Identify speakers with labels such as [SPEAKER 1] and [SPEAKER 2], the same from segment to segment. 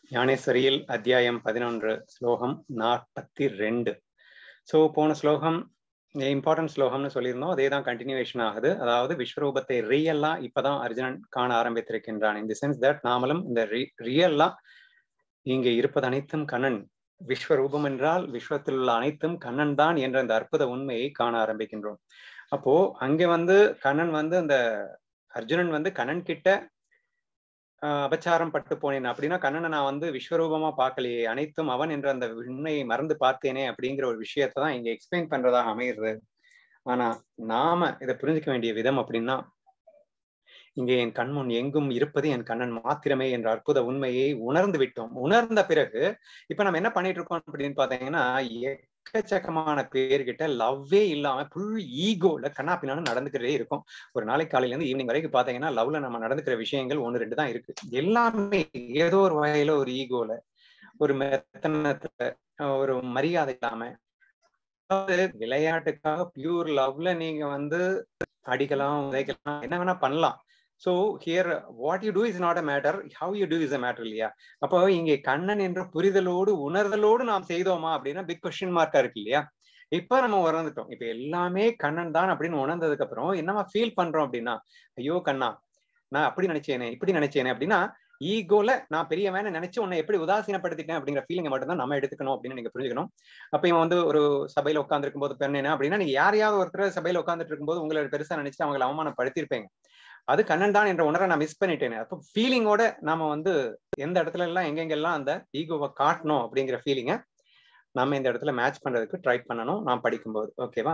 [SPEAKER 1] ஞானேஸ்வரியில் அத்தியாயம் பதினொன்று ஸ்லோகம் நாற்பத்தி ரெண்டு ஸோ போன ஸ்லோகம் இம்பார்ட்டன்ட் ஸ்லோகம்னு சொல்லியிருந்தோம் அதே தான் கண்டினியூவேஷன் ஆகுது அதாவது விஸ்வரூபத்தை ரியல்லா இப்பதான் அர்ஜுனன் காண ஆரம்பித்திருக்கின்றான் இந்த சென்ஸ் தட் நாமளும் இந்த ரியல்லா இங்கே இருப்பது அனைத்தும் கண்ணன் விஸ்வரூபம் என்றால் விஸ்வத்தில் உள்ள அனைத்தும் கண்ணன் தான் என்ற அந்த அற்புத உண்மையை காண ஆரம்பிக்கின்றோம் அப்போ அங்க வந்து கண்ணன் வந்து அந்த அர்ஜுனன் வந்து கண்ணன் கிட்ட அபச்சாரம் பட்டு போனேன் அப்படின்னா கண்ணனை நான் வந்து விஸ்வரூபமா பார்க்கலையே அனைத்தும் அவன் என்ற அந்த உண்மையை மறந்து பார்த்தேனே அப்படிங்கிற ஒரு விஷயத்தை தான் இங்க எக்ஸ்பிளைன் பண்றதாக அமைகிறது ஆனா நாம இதை புரிஞ்சுக்க வேண்டிய விதம் அப்படின்னா இங்கே என் கண்முன் எங்கும் இருப்பது என் கண்ணன் மாத்திரமே என்ற அற்புத உண்மையை உணர்ந்து விட்டோம் உணர்ந்த பிறகு இப்ப நம்ம என்ன பண்ணிட்டு இருக்கோம் அப்படின்னு பாத்தீங்கன்னா எக்கச்சக்கமான பேர்கிட்ட லவ்வே இல்லாம ஃபுல் ஈகோல கண்ணா பின்னாலும் நடந்துக்கிறதே இருக்கும் ஒரு நாளைக்கு காலையில இருந்து ஈவினிங் வரைக்கும் பாத்தீங்கன்னா லவ்ல நம்ம நடந்துக்கிற விஷயங்கள் ஒன்னு ரெண்டு தான் இருக்கு எல்லாமே ஏதோ ஒரு வகையில ஒரு ஈகோல ஒரு மெத்தனத்துல ஒரு மரியாதை இல்லாம விளையாட்டுக்காக பியூர் லவ்ல நீங்க வந்து அடிக்கலாம் உதைக்கலாம் என்ன வேணா பண்ணலாம் so here what you do is not a matter how you do is a matter இல்லையா அப்போ இங்கே கண்ணன் என்ற புரிதலோடு உணர்தலோடு நாம் செய்தோமா அப்படின்னா பிக் கொஸ்டின் மார்க்கா இருக்கு இல்லையா இப்ப நம்ம உணர்ந்துட்டோம் இப்ப எல்லாமே கண்ணன் தான் அப்படின்னு உணர்ந்ததுக்கு அப்புறம் என்னமா ஃபீல் பண்றோம் அப்படின்னா ஐயோ கண்ணா நான் அப்படி நினைச்சேனே இப்படி நினைச்சேனே அப்படின்னா ஈகோல நான் பெரியவன் நினைச்சு உன்னை எப்படி உதாசீனப்படுத்திட்டேன் அப்படிங்கிற ஃபீலிங்கை மட்டும் தான் நம்ம எடுத்துக்கணும் அப்படின்னு நீங்க புரிஞ்சுக்கணும் அப்ப இவன் வந்து ஒரு சபையில உட்காந்துருக்கும் போது பெண்ணேனா அப்படின்னா நீங்க யாரையாவது ஒருத்தர் சபையில உட்காந்துட்டு இருக்கும்போது உங்களை பெருசா நினைச்சு அவங்களை அவமானப்படுத்திருப்பீங்க அது கண்ணன் தான் என்ற உணரை நான் மிஸ் பண்ணிட்டேன் அப்போ ஃபீலிங்கோட நாம வந்து எந்த இடத்துல எல்லாம் எங்கெங்கெல்லாம் அந்த ஈகோவை காட்டணும் அப்படிங்கிற ஃபீலிங்கை நம்ம இந்த இடத்துல மேட்ச் பண்றதுக்கு ட்ரை பண்ணணும் நான் படிக்கும்போது ஓகேவா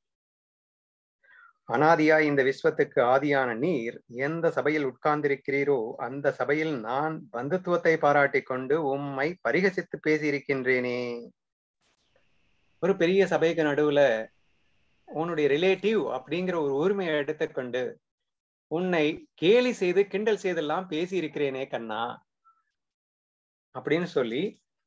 [SPEAKER 1] அனாதியா இந்த விஸ்வத்துக்கு ஆதியான நீர் எந்த சபையில் உட்கார்ந்திருக்கிறீரோ அந்த சபையில் நான் பந்துத்துவத்தை பாராட்டி கொண்டு உம்மை பரிகசித்து பேசியிருக்கின்றேனே ஒரு பெரிய சபைக்கு நடுவுல உன்னுடைய ரிலேட்டிவ் அப்படிங்கிற ஒரு உரிமையை எடுத்துக்கொண்டு உன்னை கேலி செய்து கிண்டல் செய்தெல்லாம் பேசி இருக்கிறேனே கண்ணா அப்படின்னு சொல்லி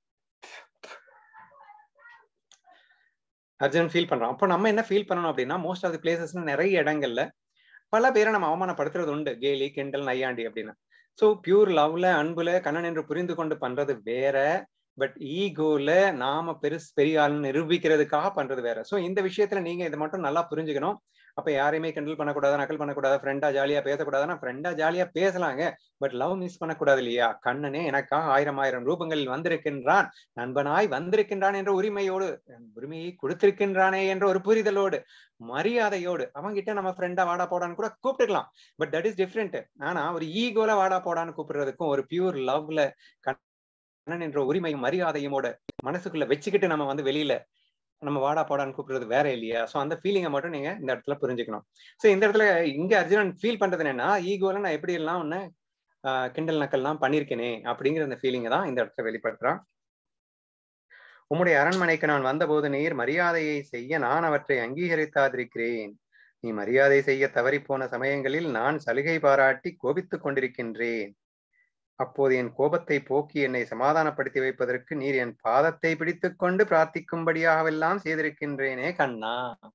[SPEAKER 1] அர்ஜுன் ஃபீல் பண்றான் அப்போ நம்ம என்ன ஃபீல் பண்ணணும் அப்படின்னா மோஸ்ட் ஆஃப் தி பிளேசஸ்ல நிறைய இடங்கள்ல பல பேரை நம்ம அவமானப்படுத்துறது உண்டு கேலி கிண்டல் நையாண்டி அப்படின்னு ஸோ பியூர் லவ்ல அன்புல கண்ணன் என்று புரிந்து கொண்டு பண்றது வேற பட் ஈகோல நாம பெருசு பெரிய ஆள்னு நிரூபிக்கிறதுக்காக பண்றது வேற ஸோ இந்த விஷயத்துல நீங்க இதை மட்டும் நல்லா புரிஞ்சுக்கணும் அப்ப யாரையுமே கிண்டல் பண்ணக்கூடாது நக்கல் பண்ணக்கூடாது ஃப்ரெண்டா ஜாலியா பேசக்கூடாதுன்னா ஃப்ரெண்டா ஜாலியா பேசலாங்க பட் லவ் மிஸ் பண்ணக்கூடாது இல்லையா கண்ணனே எனக்காக ஆயிரம் ஆயிரம் ரூபங்களில் வந்திருக்கின்றான் நண்பனாய் வந்திருக்கின்றான் என்ற உரிமையோடு உரிமையை கொடுத்திருக்கின்றானே என்ற ஒரு புரிதலோடு மரியாதையோடு அவங்கிட்ட நம்ம ஃப்ரெண்டா வாடா போடான்னு கூட கூப்பிட்டுக்கலாம் பட் தட் இஸ் டிஃப்ரெண்ட் ஆனா ஒரு ஈகோல வாடா போடான்னு கூப்பிடுறதுக்கும் ஒரு பியூர் லவ்ல கண்ணன் என்ற உரிமையும் மரியாதையுமோட மனசுக்குள்ள வச்சுக்கிட்டு நம்ம வந்து வெளியில நம்ம வாடா போடான்னு கூப்பிடுறது வேற இல்லையா ஸோ அந்த ஃபீலிங்கை மட்டும் நீங்க இந்த இடத்துல புரிஞ்சுக்கணும் ஸோ இந்த இடத்துல இங்க அர்ஜுனன் ஃபீல் பண்றது என்னன்னா ஈகோல நான் எப்படி எல்லாம் ஒன்னு கிண்டல் நக்கல்லாம் பண்ணிருக்கேனே அப்படிங்கிற அந்த ஃபீலிங்கை தான் இந்த இடத்துல வெளிப்படுத்துறான் உம்முடைய அரண்மனைக்கு நான் வந்தபோது நீர் மரியாதையை செய்ய நான் அவற்றை அங்கீகரித்தாதிருக்கிறேன் நீ மரியாதை செய்ய தவறி போன சமயங்களில் நான் சலுகை பாராட்டி கோபித்துக் கொண்டிருக்கின்றேன் அப்போது என் கோபத்தை போக்கி என்னை சமாதானப்படுத்தி வைப்பதற்கு நீர் என் பாதத்தை பிடித்துக் கொண்டு பிரார்த்திக்கும்படியாகவெல்லாம் செய்திருக்கின்றேனே கண்ணா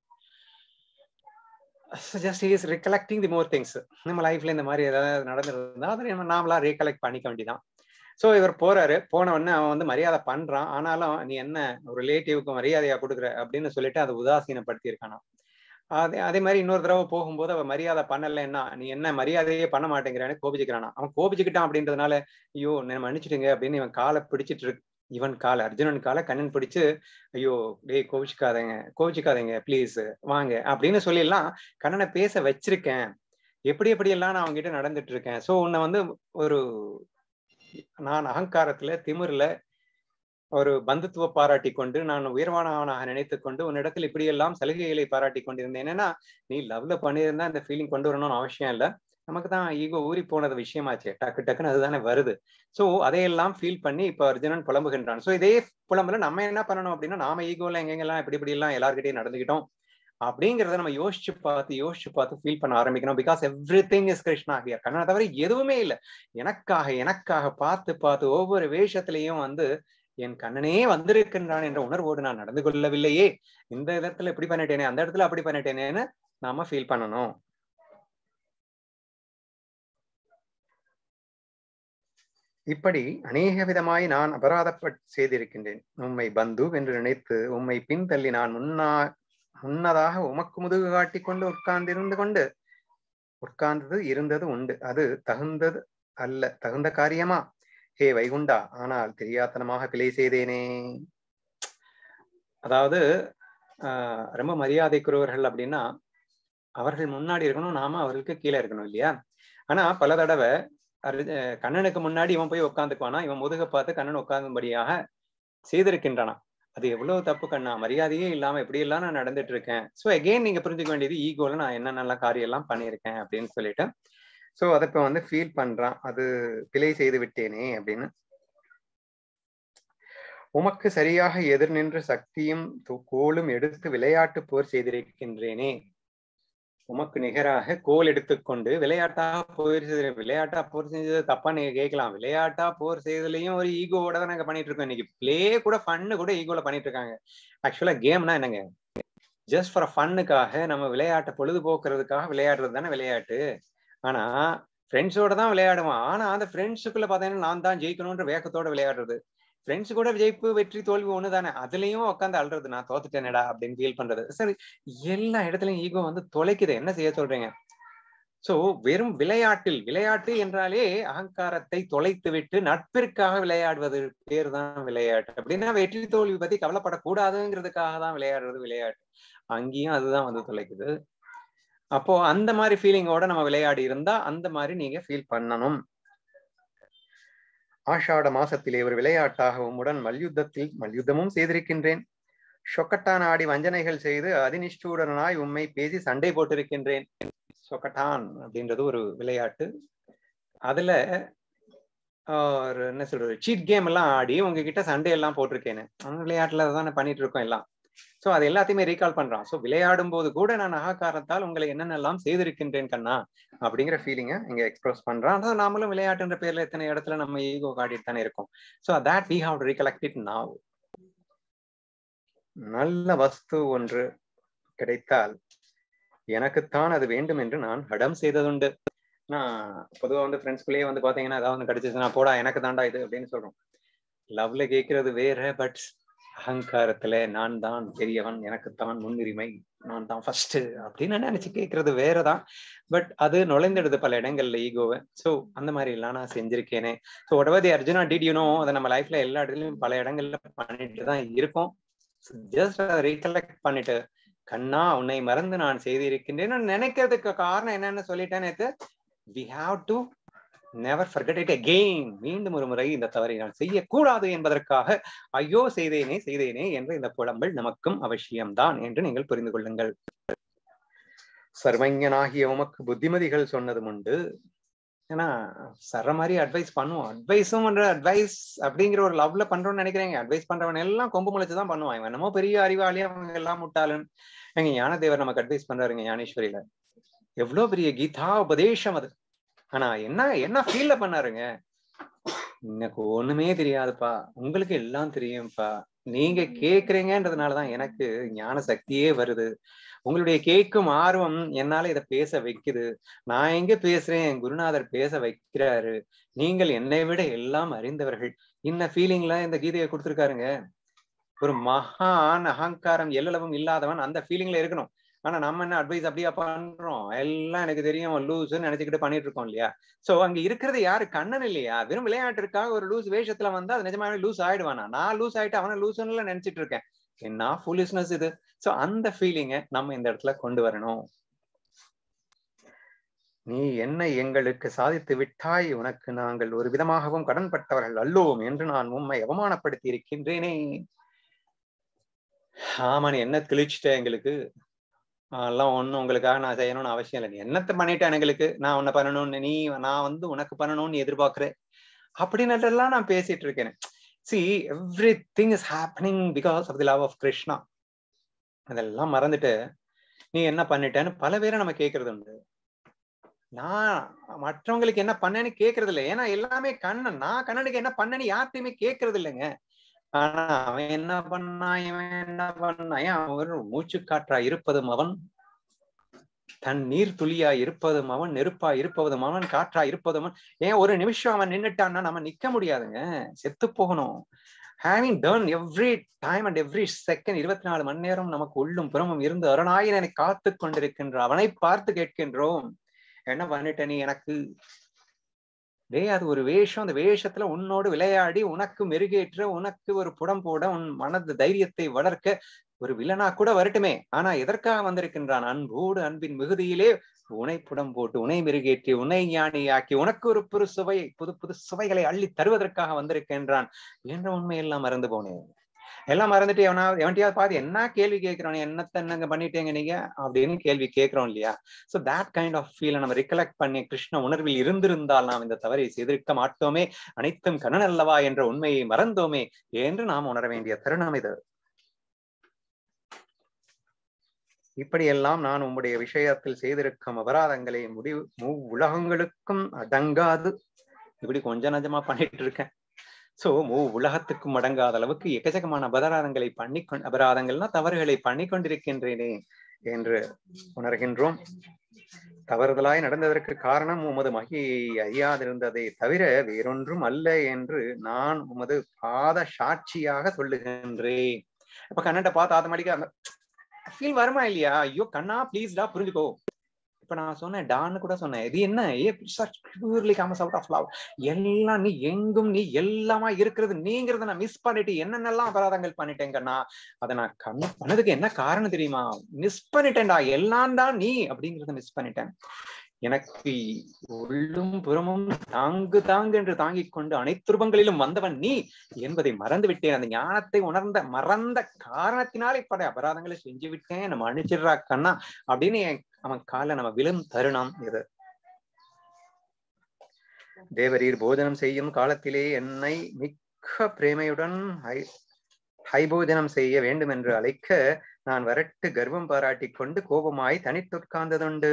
[SPEAKER 1] just is recollecting the more things நம்ம லைஃப்ல இந்த மாதிரி ஏதாவது நடந்திருந்தா அதை நம்ம நாமளா ரீகலெக்ட் பண்ணிக்க வேண்டியதான் ஸோ இவர் போறாரு போன உடனே அவன் வந்து மரியாதை பண்றான் ஆனாலும் நீ என்ன ஒரு ரிலேட்டிவ்க்கு மரியாதையா கொடுக்குற அப்படின்னு சொல்லிட்டு அதை உதாசீனப்படுத்தி இருக்கானா அதே அதே மாதிரி இன்னொரு தடவை போகும்போது அவன் மரியாதை பண்ணலைன்னா நீ என்ன மரியாதையே பண்ண மாட்டேங்கிறானே கோபிச்சுக்கிறானா அவன் கோபிச்சுக்கிட்டான் அப்படின்றதுனால ஐயோ என்ன மன்னிச்சிட்டுங்க அப்படின்னு இவன் காலை பிடிச்சிட்டு இருக்கு இவன் காலை அர்ஜுனன் காலை கண்ணன் பிடிச்சு ஐயோ டேய் கோவிச்சுக்காதங்க கோவிச்சுக்காதீங்க ப்ளீஸ் வாங்க அப்படின்னு சொல்லிடலாம் கண்ணனை பேச வச்சிருக்கேன் எப்படி எப்படி எல்லாம் நான் அவங்ககிட்ட நடந்துட்டு இருக்கேன் ஸோ உன்னை வந்து ஒரு நான் அகங்காரத்துல திமிர்ல ஒரு பந்துத்துவ பாராட்டி கொண்டு நான் உயர்வானவனாக நினைத்து கொண்டு உன்னிடத்தில் இப்படி எல்லாம் சலுகைகளை பாராட்டி கொண்டிருந்தேன் என்னன்னா நீ லவ்ல பண்ணியிருந்தா இந்த ஃபீலிங் கொண்டு வரணும்னு அவசியம் இல்லை நமக்கு தான் ஈகோ ஊறி போனது விஷயமாச்சு டக்கு டக்குன்னு அதுதானே வருது ஸோ அதையெல்லாம் ஃபீல் பண்ணி இப்போ அர்ஜுனன் புலம்புகின்றான் ஸோ இதே புலம்புல நம்ம என்ன பண்ணணும் அப்படின்னா நாம ஈகோல எங்கெங்கெல்லாம் இப்படி இப்படி எல்லாம் எல்லார்கிட்டையும் நடந்துக்கிட்டோம் அப்படிங்கிறத நம்ம யோசிச்சு பார்த்து யோசிச்சு பார்த்து ஃபீல் பண்ண ஆரம்பிக்கணும் because everything is Krishna here கண்ணனை தவிர எதுவுமே இல்லை எனக்காக எனக்காக பார்த்து பார்த்து ஒவ்வொரு வேஷத்திலையும் வந்து என் கண்ணனே வந்திருக்கின்றான் என்ற உணர்வோடு நான் நடந்து கொள்ளவில்லையே இந்த இடத்துல இப்படி பண்ணிட்டேனே அந்த இடத்துல அப்படி பண்ணிட்டேனேன்னு நாம ஃபீல் பண்ணணும் இப்படி அநேக விதமாய் நான் அபராதப்பட் செய்திருக்கின்றேன் உம்மை பந்து என்று நினைத்து உம்மை பின்தள்ளி நான் முன்னா முன்னதாக உமக்கு முதுகு காட்டிக் கொண்டு உட்கார்ந்திருந்து கொண்டு உட்கார்ந்தது இருந்தது உண்டு அது தகுந்தது அல்ல தகுந்த காரியமா ஹே வைகுண்டா ஆனால் தெரியாத்தனமாக பிழை செய்தேனே அதாவது ஆஹ் ரொம்ப மரியாதைக்குரியவர்கள் அப்படின்னா அவர்கள் முன்னாடி இருக்கணும் நாம அவர்களுக்கு கீழே இருக்கணும் இல்லையா ஆனா பல தடவை அரு- அஹ் கண்ணனுக்கு முன்னாடி இவன் போய் உட்காந்துக்குவானா இவன் முதுக பார்த்து கண்ணன் உட்கார்ந்தும்படியாக செய்திருக்கின்றானா அது எவ்வளவு தப்பு கண்ணா மரியாதையே இல்லாம இப்படி எல்லாம் நான் நடந்துட்டு இருக்கேன் சோ அகெயின் நீங்க புரிஞ்சுக்க வேண்டியது ஈகோல நான் என்னென்ன காரியம் எல்லாம் பண்ணியிருக்கேன் அப்படின்னு சொல்லிட்டு சோ அதை இப்ப வந்து ஃபீல் பண்றான் அது பிழை செய்து விட்டேனே அப்படின்னு உமக்கு சரியாக எதிர் நின்று சக்தியும் து- கோலும் எடுத்து விளையாட்டு போர் செய்திருக்கின்றேனே உமக்கு நிகராக கோல் எடுத்துக்கொண்டு விளையாட்டாக போர் செய்த விளையாட்டா போர் செஞ்சது தப்பா நீங்க கேட்கலாம் விளையாட்டா போர் செய்ததுலயும் ஒரு ஈகோவோட தான் நாங்க பண்ணிட்டு இருக்கோம் இன்னைக்கு பிளே கூட ஃபன்னு கூட ஈகோல பண்ணிட்டு இருக்காங்க ஆக்சுவலா கேம்னா என்னங்க ஜஸ்ட் ஃபார் ஃபன்னுக்காக நம்ம விளையாட்டை பொழுதுபோக்குறதுக்காக விளையாடுறது தானே விளையாட்டு ஆனா ஃப்ரெண்ட்ஸோட தான் விளையாடுவான் ஆனா அந்த ஃப்ரெண்ட்ஸுக்குள்ள பாத்தீங்கன்னா நான் தான் ஜெயிக்கணும்ன்ற வேகத்தோட விளையாடுறது ஃப்ரெண்ட்ஸ் கூட ஜெயிப்பு வெற்றி தோல்வி ஒண்ணு தானே அதுலயும் உட்காந்து அழுறது நான் தோத்துட்டேனடா அப்படின்னு ஃபீல் பண்றது சரி எல்லா இடத்துலயும் ஈகோ வந்து தொலைக்குது என்ன செய்ய சொல்றீங்க சோ வெறும் விளையாட்டில் விளையாட்டு என்றாலே அகங்காரத்தை தொலைத்து விட்டு நட்பிற்காக விளையாடுவது பேர் தான் விளையாட்டு அப்படின்னா வெற்றி தோல்வி பத்தி கவலைப்படக்கூடாதுங்கிறதுக்காக தான் விளையாடுறது விளையாட்டு அங்கேயும் அதுதான் வந்து தொலைக்குது அப்போ அந்த மாதிரி ஃபீலிங்கோட நம்ம விளையாடி இருந்தா அந்த மாதிரி நீங்க ஃபீல் பண்ணணும் ஆஷாட மாசத்திலே ஒரு விளையாட்டாக உம்முடன் மல்யுத்தத்தில் மல்யுத்தமும் செய்திருக்கின்றேன் சொக்கட்டான் ஆடி வஞ்சனைகள் செய்து அதினிஷ்டூடனாய் உம்மை பேசி சண்டை போட்டிருக்கின்றேன் சொக்கட்டான் அப்படின்றது ஒரு விளையாட்டு அதுல ஆஹ், ஒரு என்ன சொல்றது சீட் கேம் எல்லாம் ஆடி உங்ககிட்ட சண்டை எல்லாம் போட்டிருக்கேன்னு அந்த விளையாட்டுல தானே பண்ணிட்டு இருக்கோம் எல்லாம் சோ அது எல்லாத்தையுமே ரீகால் பண்றான் சோ விளையாடும் போது கூட நான் அகங்காரத்தால் உங்களை என்னென்னலாம் செய்திருக்கின்றேன் கண்ணா அப்படிங்கிற ஃபீலிங்கை இங்க எக்ஸ்பிரஸ் பண்றான் அதான் நாமளும் விளையாட்டுன்ற பேர்ல எத்தனை இடத்துல நம்ம ஈகோ காட்டிட்டு தானே இருக்கோம் so that we have to recollect it now நல்ல வஸ்து ஒன்று கிடைத்தால் எனக்குத்தான் அது வேண்டும் என்று நான் ஹடம் செய்ததுண்டு நான் பொதுவா வந்து ஃப்ரெண்ட்ஸ்குள்ளேயே வந்து பாத்தீங்கன்னா ஏதாவது ஒன்று கிடைச்சிச்சுன்னா போடா எனக்கு தாண்டா இது அப்படின்னு சொல்றோம் லவ்ல கேட்கறது வேற பட் அகங்காரத்துல நான் தான் பெரியவன் எனக்குத்தான் முன்னுரிமை நான் தான் ஃபர்ஸ்ட் அப்படின்னு நினைச்சு கேட்கறது வேறதான் பட் அது நுழைந்துடுது பல இடங்கள்ல ஈகோவை சோ அந்த மாதிரி எல்லாம் நான் செஞ்சிருக்கேனே ஸோ உடவதி அர்ஜுனா டிட் யூ நோ அதை நம்ம லைஃப்ல எல்லா இடத்துலயும் பல இடங்கள்ல பண்ணிட்டு தான் இருக்கோம் ஜஸ்ட் அதை ரீகலெக்ட் பண்ணிட்டு கண்ணா உன்னை மறந்து நான் செய்திருக்கின்றேன் நினைக்கிறதுக்கு காரணம் என்னன்னு சொல்லிட்டேன் நேத்து we have to never forget it again மீண்டும் ஒரு முறை இந்த தவறை நான் செய்யக்கூடாது என்பதற்காக ஐயோ செய்தேனே செய்தேனே என்ற இந்த புலம்பல் நமக்கும் அவசியம்தான் என்று நீங்கள் புரிந்து கொள்ளுங்கள் சர்வஞனாகிய உமக்கு புத்திமதிகள் சொன்னதும் உண்டு ஏன்னா சர மாதிரி அட்வைஸ் பண்ணுவோம் அட்வைஸும் பண்ற அட்வைஸ் அப்படிங்கிற ஒரு லவ்ல பண்றோம்னு நினைக்கிறேங்க அட்வைஸ் பண்றவன் எல்லாம் கொம்பு முளைச்சுதான் பண்ணுவான் இவன் என்னமோ பெரிய அறிவாளி அவங்க எல்லாம் முட்டாளுன்னு எங்க ஞானதேவர் நமக்கு அட்வைஸ் பண்றாருங்க ஞானேஸ்வரியில எவ்வளவு பெரிய கீதா உபதேசம் அது ஆனா என்ன என்ன ஃபீல்ல பண்ணாருங்க எனக்கு ஒண்ணுமே தெரியாதுப்பா உங்களுக்கு எல்லாம் தெரியும்ப்பா நீங்க கேக்குறீங்கன்றதுனாலதான் எனக்கு ஞான சக்தியே வருது உங்களுடைய கேட்கும் ஆர்வம் என்னால இதை பேச வைக்குது நான் எங்க பேசுறேன் என் குருநாதர் பேச வைக்கிறாரு நீங்கள் என்னை விட எல்லாம் அறிந்தவர்கள் இந்த ஃபீலிங்ல இந்த கீதையை கொடுத்துருக்காருங்க ஒரு மகான் அகங்காரம் எல்லளவும் இல்லாதவன் அந்த ஃபீலிங்ல இருக்கணும் ஆனா நம்ம என்ன அட்வைஸ் அப்படியா பண்றோம் எல்லாம் எனக்கு தெரியும் லூஸ்ன்னு நினைச்சுக்கிட்டு பண்ணிட்டு இருக்கோம் இல்லையா சோ அங்க இருக்கிறது யாரு கண்ணன் இல்லையா வெறும் விளையாட்டிற்காக ஒரு லூஸ் வேஷத்துல வந்தா அது நிஜமாவே லூஸ் ஆயிடுவானா நான் லூஸ் ஆயிட்டு அவனை லூஸ்ன்னு நினைச்சிட்டு இருக்கேன் என்ன ஃபுல்லிஸ்னஸ் இது சோ அந்த ஃபீலிங்கை நம்ம இந்த இடத்துல கொண்டு வரணும் நீ என்ன எங்களுக்கு சாதித்து விட்டாய் உனக்கு நாங்கள் ஒரு விதமாகவும் கடன்பட்டவர்கள் அல்லோம் என்று நான் உண்மை அவமானப்படுத்தி இருக்கின்றேனே ஆமா நீ என்ன கிழிச்சிட்ட எங்களுக்கு எல்லாம் ஒண்ணும் உங்களுக்காக நான் செய்யணும்னு அவசியம் இல்லை நீ என்னத்த பண்ணிட்டேன் எங்களுக்கு நான் உன்னை பண்ணணும்னு நீ நான் வந்து உனக்கு பண்ணணும்னு எதிர்பார்க்கிறேன் அப்படின்னுலாம் நான் பேசிட்டு இருக்கேன் see everything is happening because of the love of Krishna அதெல்லாம் மறந்துட்டு நீ என்ன பண்ணிட்டேன்னு பல பேரை நம்ம கேட்கறது உண்டு நான் மற்றவங்களுக்கு என்ன பண்ணேன்னு கேட்கறது இல்லை ஏன்னா எல்லாமே கண்ணன் நான் கண்ணனுக்கு என்ன பண்ணேன்னு யார்கிட்டயுமே கேட்கறது இல்லைங்க ஆனா அவன் என்ன பண்ணான் இவன் என்ன பண்ணான் ஏன் அவன் ஒரு மூச்சு காற்றா இருப்பதும் அவன் தன் நீர் துளியா இருப்பதும் அவன் நெருப்பா இருப்பதும் அவன் காற்றா இருப்பதும் அவன் ஏன் ஒரு நிமிஷம் அவன் நின்னுட்டான்னா நம்ம நிக்க முடியாதுங்க செத்து போகணும் having done every time and every second இருபத்தி நாலு மணி நேரம் நமக்கு உள்ளும் புறமும் இருந்து அருணாயிரனை காத்து கொண்டிருக்கின்ற அவனை பார்த்து கேட்கின்றோம் என்ன பண்ணிட்ட நீ எனக்கு டேய் அது ஒரு வேஷம் அந்த வேஷத்துல உன்னோடு விளையாடி உனக்கு மெருகேற்ற உனக்கு ஒரு புடம் போட உன் மனது தைரியத்தை வளர்க்க ஒரு வில்லனா கூட வரட்டுமே ஆனா எதற்காக வந்திருக்கின்றான் அன்போடு அன்பின் மிகுதியிலே உனை புடம் போட்டு உனை மெருகேற்றி உன்னை ஞானியாக்கி உனக்கு ஒரு புது சுவை புது புது சுவைகளை அள்ளி தருவதற்காக வந்திருக்கின்றான் என்ற உண்மையெல்லாம் மறந்து போனேன் எல்லாம் மறந்துட்டு எவனா எவன்ட்டியாவது பார்த்து என்ன கேள்வி கேட்கிறோம் என்னத்த என்னங்க பண்ணிட்டேங்க நீங்க அப்படின்னு கேள்வி கேட்கிறோம் இல்லையா சோ தட் கைண்ட் ஆஃப் ஃபீலை நம்ம ரிகலெக்ட் பண்ணி கிருஷ்ண உணர்வில் இருந்திருந்தால் நாம் இந்த தவறை செய்திருக்க மாட்டோமே அனைத்தும் கண்ணன் அல்லவா என்ற உண்மையை மறந்தோமே என்று நாம் உணர வேண்டிய தருணம் இது இப்படியெல்லாம் நான் உம்முடைய விஷயத்தில் செய்திருக்கும் அபராதங்களை முடிவு மூ உலகங்களுக்கும் அடங்காது இப்படி கொஞ்ச நஞ்சமா பண்ணிட்டு இருக்கேன் சோ மூ உலகத்துக்கும் அடங்காத அளவுக்கு எக்கச்சக்கமான அபராதங்களை பண்ணி அபராதங்கள்னா தவறுகளை பண்ணி கொண்டிருக்கின்றேனே என்று உணர்கின்றோம் தவறுதலாய் நடந்ததற்கு காரணம் உமது மகியை அறியாதிருந்ததை தவிர வேறொன்றும் அல்ல என்று நான் உமது பாத சாட்சியாக சொல்லுகின்றேன் இப்ப கண்ணன்ட்ட பார்த்து ஆட்டோமேட்டிக்கா அந்த ஃபீல் வருமா இல்லையா ஐயோ கண்ணா ப்ளீஸ்டா புரிஞ்சுக்கோ இப்ப நான் சொன்னேன் டான்னு கூட சொன்னேன் இது என்ன a purely comes out of love எல்லாம் நீ எங்கும் நீ எல்லாமா இருக்கிறது நீங்கிறத நான் மிஸ் பண்ணிட்டு என்னென்னலாம் அபராதங்கள் பண்ணிட்டேங்கண்ணா அதை நான் கண் பண்ணதுக்கு என்ன காரணம் தெரியுமா மிஸ் பண்ணிட்டேன்டா எல்லாம் தான் நீ அப்படிங்கறத மிஸ் பண்ணிட்டேன் எனக்கு உள்ளும் புறமும் தாங்கு தாங்கு என்று தாங்கிக் கொண்டு அனைத்து ரூபங்களிலும் வந்தவன் நீ என்பதை மறந்து விட்டேன் அந்த ஞானத்தை உணர்ந்த மறந்த காரணத்தினாலே பட அபராதங்களை செஞ்சு விட்டேன் நம்ம அணிச்சிடுறா கண்ணா அப்படின்னு அவன் கால நம்ம விழும் தருணம் இது தேவரீர் போஜனம் செய்யும் காலத்திலே என்னை மிக்க பிரேமையுடன் ஹைபோஜனம் செய்ய வேண்டும் என்று அழைக்க நான் வரட்டு கர்வம் பாராட்டி கொண்டு கோபமாய் தனித்துட்கார்ந்ததுண்டு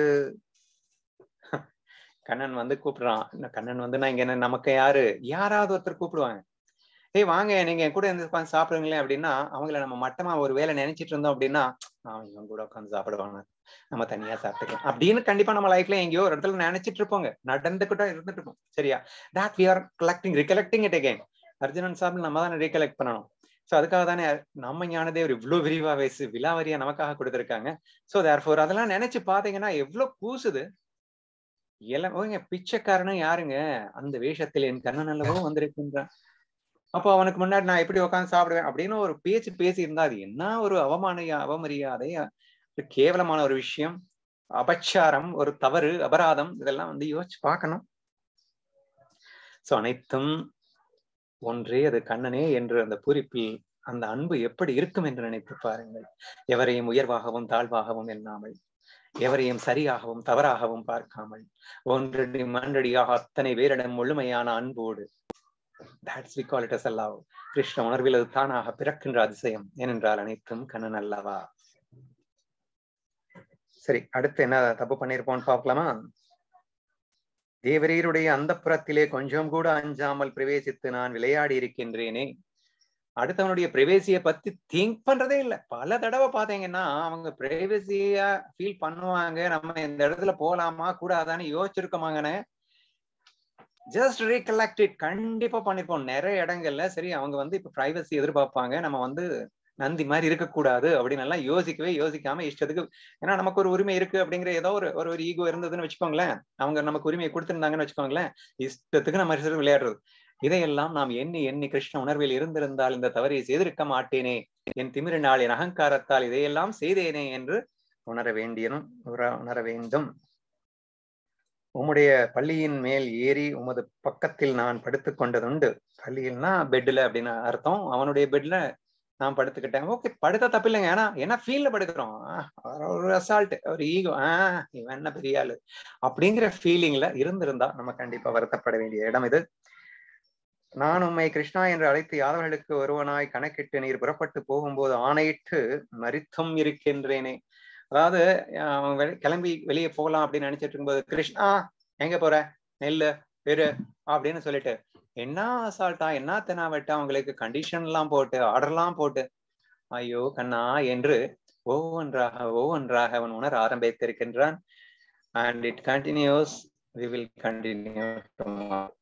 [SPEAKER 1] கண்ணன் வந்து கூப்பிடுறான் கண்ணன் வந்து நான் இங்க என்ன நமக்கு யாரு யாராவது ஒருத்தர் கூப்பிடுவாங்க ஏய் வாங்க நீங்க என் கூட இருந்து உட்காந்து சாப்பிடுங்களேன் அப்படின்னா அவங்கள நம்ம மட்டமா ஒரு வேலை நினைச்சிட்டு இருந்தோம் அப்படின்னா அவன் இவன் கூட உட்காந்து சாப்பிடுவாங்க நம்ம தனியா சாப்பிட்டுக்கலாம் அப்படின்னு கண்டிப்பா நம்ம லைஃப்ல எங்கேயோ ஒரு இடத்துல நினைச்சிட்டு இருப்போங்க நடந்துகிட்ட இருந்துட்டு இருப்போம் சரியா that we are collecting recollecting it again Arjunan சாப்பிட்டு நம்ம தானே ரீகலெக்ட் பண்ணணும் சோ அதுக்காக தானே நம்ம ஞானதேவர் இவ்வளவு விரிவா வயசு விலாவரியா நமக்காக கொடுத்திருக்காங்க சோ தேர்ஃபோர் அதெல்லாம் நினைச்சு பாத்தீங்கன்னா எவ்வளவு கூசுது எல்லாம் பிச்சைக்காரனும் யாருங்க அந்த வேஷத்தில் என் கண்ணன் அல்லவோ வந்திருக்கின்றான் அப்போ அவனுக்கு முன்னாடி நான் எப்படி உட்காந்து சாப்பிடுவேன் அப்படின்னு ஒரு பேச்சு பேசி இருந்தா அது என்ன ஒரு அவமான அவமரியாதை கேவலமான ஒரு விஷயம் அபச்சாரம் ஒரு தவறு அபராதம் இதெல்லாம் வந்து யோசிச்சு பார்க்கணும் சோ அனைத்தும் ஒன்றே அது கண்ணனே என்று அந்த பூரிப்பில் அந்த அன்பு எப்படி இருக்கும் என்று நினைத்து பாருங்கள் எவரையும் உயர்வாகவும் தாழ்வாகவும் எண்ணாமல் எவரையும் சரியாகவும் தவறாகவும் பார்க்காமல் ஒன்றடி மன்றடியாக அத்தனை பேரிடம் முழுமையான அன்போடு that's we call it as all of Krishna உணர்வில் அது தானாக பிறக்கின்ற அதிசயம் ஏனென்றால் அனைத்தும் கண்ணன் அல்லவா சரி அடுத்து என்ன தப்பு பண்ணிருப்போம்னு பார்க்கலாமா தேவரீருடைய அந்த புறத்திலே கொஞ்சம் கூட அஞ்சாமல் பிரவேசித்து நான் விளையாடி இருக்கின்றேனே அடுத்தவனுடைய பிரைவேசிய பத்தி திங்க் பண்றதே இல்ல பல தடவை பாத்தீங்கன்னா அவங்க பிரைவேசியா ஃபீல் பண்ணுவாங்க நம்ம இந்த இடத்துல போலாமா கூடாதான்னு யோசிச்சிருக்கோமாங்கன்னு ஜஸ்ட் ரீகலெக்ட் இட் கண்டிப்பா பண்ணிருப்போம் நிறைய இடங்கள்ல சரி அவங்க வந்து இப்ப பிரைவசி எதிர்பார்ப்பாங்க நம்ம வந்து நந்தி மாதிரி இருக்கக்கூடாது அப்படின்னு எல்லாம் யோசிக்கவே யோசிக்காம இஷ்டத்துக்கு ஏன்னா நமக்கு ஒரு உரிமை இருக்கு அப்படிங்கிற ஏதோ ஒரு ஒரு ஈகோ இருந்ததுன்னு வச்சுக்கோங்களேன் அவங்க நமக்கு உரிமையை கொடுத்திருந்தாங்கன்னு வச்சுக்கோங்களேன் இஷ்டத்துக்கு நம்ம விளையாடுறது இதையெல்லாம் நாம் எண்ணி எண்ணி கிருஷ்ண உணர்வில் இருந்திருந்தால் இந்த தவறை செய்திருக்க மாட்டேனே என் திமிரினால் என் அகங்காரத்தால் இதையெல்லாம் செய்தேனே என்று உணர வேண்டியனும் உணர வேண்டும் உம்முடைய பள்ளியின் மேல் ஏறி உமது பக்கத்தில் நான் படுத்துக் கொண்டதுண்டு பள்ளியில்னா பெட்ல அப்படின்னு அர்த்தம் அவனுடைய பெட்ல நான் படுத்துக்கிட்டேன் ஓகே படுத்த தப்பில்லைங்க ஏன்னா என்ன ஃபீல்ல படுக்கிறோம் ஒரு அசால்ட் ஒரு ஈகோ ஆஹ் இவன் என்ன பெரிய ஆளு அப்படிங்கிற ஃபீலிங்ல இருந்திருந்தா நம்ம கண்டிப்பா வருத்தப்பட வேண்டிய இடம் இது நான் உம்மை கிருஷ்ணா என்று அழைத்து யாதவர்களுக்கு ஒருவனாய் கணக்கிட்டு நீர் புறப்பட்டு போகும்போது ஆணையிட்டு மறித்தும் இருக்கின்றேனே அதாவது கிளம்பி வெளியே போகலாம் அப்படின்னு நினைச்சிட்டு இருக்கும்போது கிருஷ்ணா எங்க போற நெல்லு பெரு அப்படின்னு சொல்லிட்டு என்ன அசால்ட்டா என்ன தெனாவட்டா அவங்களுக்கு கண்டிஷன் எல்லாம் போட்டு ஆர்டர் எல்லாம் போட்டு ஐயோ கண்ணா என்று ஒவ்வொன்றாக ஒவ்வொன்றாக அவன் உணர ஆரம்பித்திருக்கின்றான் and it continues we will continue tomorrow